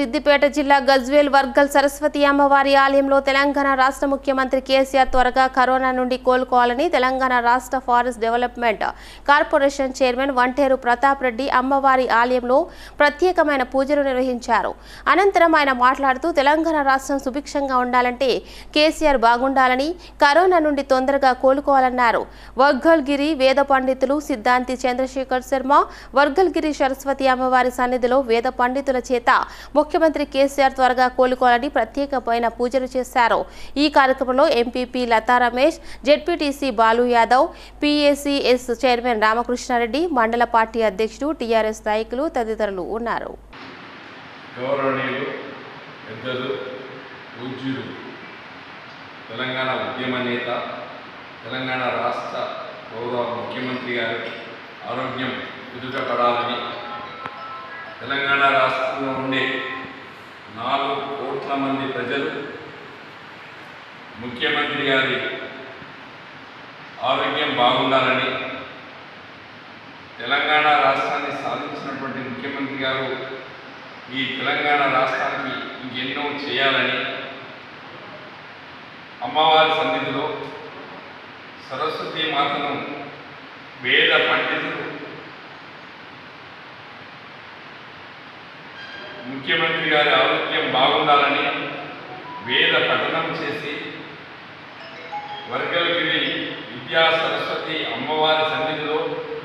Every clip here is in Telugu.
సిద్దిపేట జిల్లా గజ్వేల్ వర్గల్ సరస్వతి అమ్మవారి ఆలయంలో తెలంగాణ రాష్ట్ర ముఖ్యమంత్రి కేసీఆర్ త్వరగా కరోనా నుండి కోలుకోవాలని తెలంగాణ రాష్ట్ర forest development corporation chairman Vanteru Pratap Reddy అమ్మవారి ఆలయంలో ప్రత్యేకమైన పూజలు నిర్వహించారు అనంతరం ఆయన మాట్లాడుతూ తెలంగాణ రాష్ట్రం సుభిక్షంగా ఉండాలంటే కేసీఆర్ బాగుండాలని కరోనా నుండి తొందరగా కోలుకోవాలన్నారు వర్గల్గిరి వేద పండితులు సిద్ధాంతి చంద్రశేఖర్ శర్మ వర్గల్గిరి సరస్వతి అమ్మవారి సన్నిధిలో వేద పండితుల చేత ముఖ్యమంత్రి కేసీఆర్ త్వరగా కోలుకోవాలని ప్రత్యేకమైన పూజలు చేశారు ఈ కార్యక్రమంలో MPP Latha Ramesh ZPTC Balu Yadav PACS chairman Ramakrishna Reddy మండల పార్టీ అధ్యక్షుడు టీఆర్ఎస్ నాయకులు తదితరులు ఉన్నారు గౌరవనీయులు పెద్దలు పూజ్యులు తెలంగాణ ఉద్యమ నేత తెలంగాణ రాష్ట్ర గౌరవ ముఖ్యమంత్రి గారు ఆరోగ్యం కుదుటపడాలని తెలంగాణ రాష్ట్రంలో ఉండే నాలుగు కోట్ల మంది ప్రజలు ముఖ్యమంత్రి గారి ఆరోగ్యం బాగుండాలని తెలంగాణ రాష్ట్రాన్ని సాధించినటువంటి ముఖ్యమంత్రి గారు ఈ తెలంగాణ రాష్ట్రానికి ఇంకెన్నో చేయాలని అమ్మవారి సన్నిధిలో సరస్వతి మాతను వేద పండితులు ముఖ్యమంత్రి గారి ఆరోగ్యం బాగుండాలని వేద పఠనం చేసి వర్గలగిరి విద్యా సరస్వతి అమ్మవారి సన్నిధిలో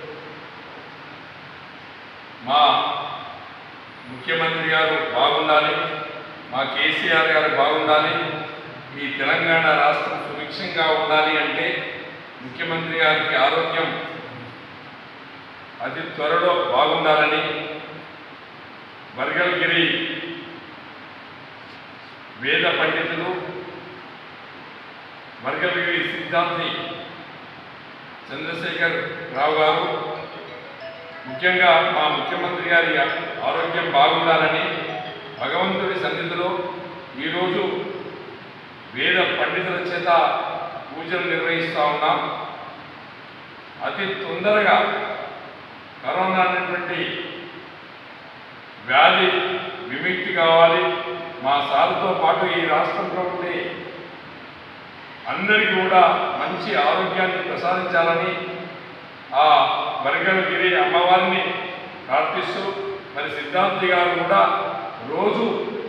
మా ముఖ్యమంత్రి గారు బాగుండాలి మా కేసీఆర్ గారు బాగుండాలి ఈ తెలంగాణ రాష్ట్రం సుభిక్షంగా ఉండాలి అంటే ముఖ్యమంత్రి గారికి ఆరోగ్యం అతి త్వరలో బాగుండాలని వర్గల్గిరి వేద పండితులు వర్గల్గిరి సిద్ధాంతి చంద్రశేఖర్ రావు గారు ముఖ్యంగా మా ముఖ్యమంత్రి గారి ఆరోగ్యం బాగుండాలని భగవంతుడి సన్నిధిలో ఈరోజు వేద పండితుల చేత పూజలు నిర్వహిస్తూ ఉన్నాం అతి తొందరగా కరోనా అనేటువంటి వ్యాధి విముక్తి కావాలి మా సార్తో పాటు ఈ రాష్ట్రంలో ఉండే అందరికీ కూడా మంచి ఆరోగ్యాన్ని ప్రసాదించాలని ఆ వర్గలగిరి అమ్మవారిని ప్రార్థిస్తూ మరి సిద్ధాంతి గారు కూడా రోజు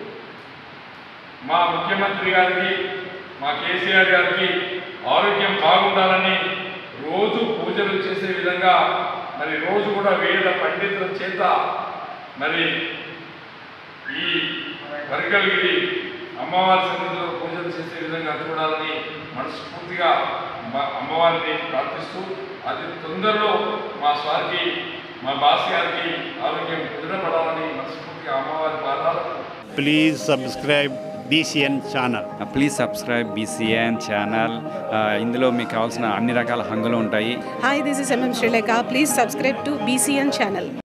మా ముఖ్యమంత్రి గారికి మా కేసీఆర్ గారికి ఆరోగ్యం బాగుండాలని రోజు పూజలు చేసే విధంగా మరి రోజు కూడా వేద పండితుల చేత మరి ఈ వర్గలగిరి అమ్మవారి సన్నిధిలో పూజలు చేసే విధంగా చూడాలని మనస్ఫూర్తిగా మ- అమ్మవారిని ప్రార్థిస్తూ అతి తొందరలో మా స్వారికి మా బాస్ గారికి ఆరోగ్యం కుదిరపడాలని మనస్ఫూర్తిగా అమ్మవారి పాదాలకు please subscribe BCN channel. Please subscribe BCN channel ఇందులో మీకు కావాల్సిన అన్ని రకాల హంగులు ఉంటాయి Hi, this is MM Sri Lanka. Please subscribe to BCN channel.